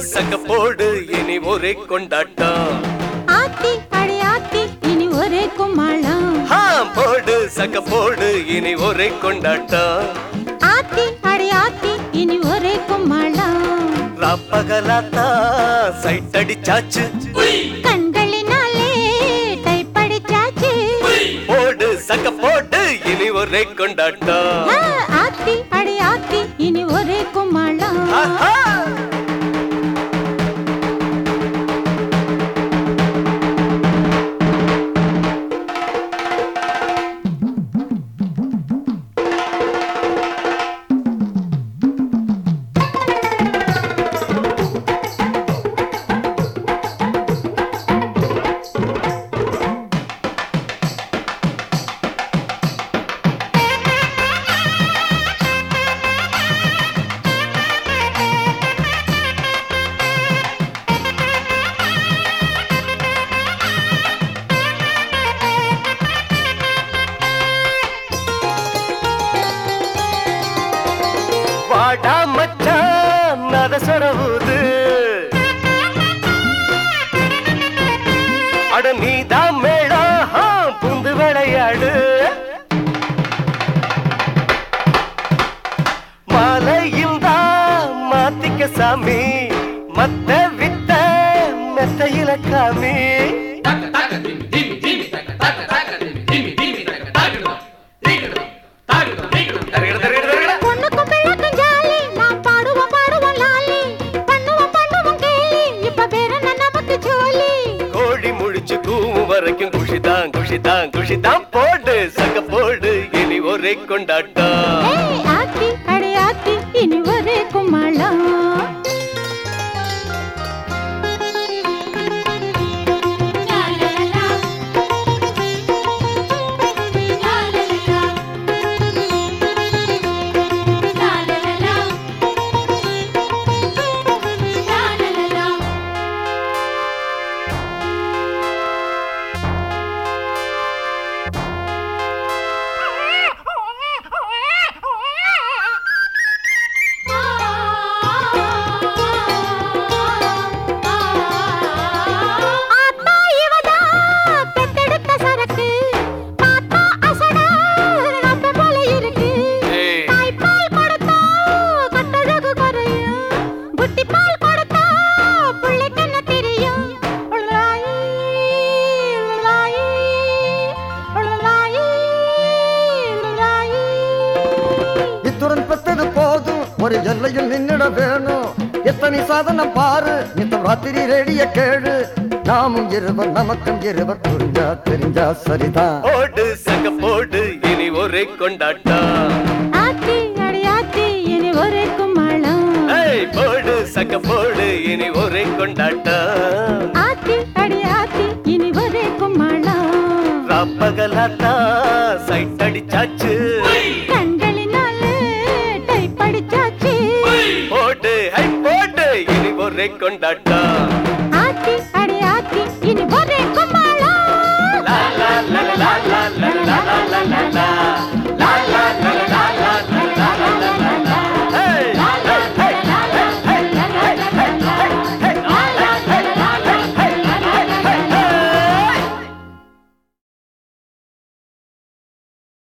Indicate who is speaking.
Speaker 1: சக்க போடு இனி ஒரே கொண்டாட்டம்
Speaker 2: ஆத்தி அடி ஆத்தி இனி ஒரே கும்மாளம்
Speaker 1: ஹா போடு சக்க போடு இனி ஒரே கொண்டாட்டம்
Speaker 2: ஆத்தி அடி ஆத்தி இனி ஒரே கும்மாளம்
Speaker 1: ராப்பகலாத்தா சைட் அடிச்சாச்சு
Speaker 2: கண்களினாலே டைப்படிச்சாச்சு
Speaker 1: போடு சக்க போடு இனி ஒரே கொண்டாட்டம்
Speaker 2: ஆ, ஆத்தி அடி ஆத்தி இனி ஒரே கும்மாளம்
Speaker 1: ஆஹா! வாடா மச்சான் நத சொரவுது அட நீதான் மேடா ஆ, புந்து விளையாடு மாலையில் தான் மாத்திக்க சாமி மத்த வித்த மெத்தையில காமி தருகிட, தருகிட, தருகிட.
Speaker 2: பொண்ணுக்கும் பிள்ளைக்கும் ஜாலி நான் பாடுவோம் பாடுவோம் லாலி பண்ணுவோம் பண்ணுவோம் கேலி இப்ப வேற என்ன நமக்கு ஜோலி
Speaker 1: கோழி முழிச்சு கூவும் வரைக்கும் குஷிதான் குஷிதான் குஷிதான் போடு சக்க போடு இனி ஒரே கொண்டாட்டம்
Speaker 2: ஏய் ஆத்தி அடி ஆத்தி இனி ஒரே கும்மாளம் ஆத்தா இவதா பெத்தெடுத்த சரக்கு பார்த்தா அசடா நம்ம போல இருக்கு
Speaker 1: ஏய்.
Speaker 2: தாய்ப்பால் கொடுத்தா கட்டழகு குறையும் புட்டி பால் கொடுத்தா புள்ளைக்கு என்ன தெரியும் உள்லாயி, உள்லாயி, உள்லாயி, உள்லாயி.
Speaker 3: இத்துடன் பெற்றது போதும் ஒரு எல்லையில் நின்னிட வேணும் எத்தனை சாதனம் பாரு இந்த ராத்திரி ரேடிய கேளு நாமும் இருவர் நமக்கும் இருவர் புரிஞ்சா தெரிஞ்சா சரிதான்
Speaker 1: போடு சக்க போடு இனி ஒரே கொண்டாட்டம்
Speaker 2: ஆத்தி அடி ஆத்தி இனி ஒரே கும்மாளம்
Speaker 1: ஏய் போடு சக்க போடு இனி ஒரே கொண்டாட்டம்
Speaker 2: ஆத்தி அடி ஆத்தி இனி ஒரே கும்மாளம்
Speaker 1: ராப்பகலாத்தா சைட் அடிச்சாச்சு
Speaker 2: கண்களினாலே டைப்படிச்சாச்சு
Speaker 1: போடு ஹை போடு இனி ஒரே கொண்டாட்டம்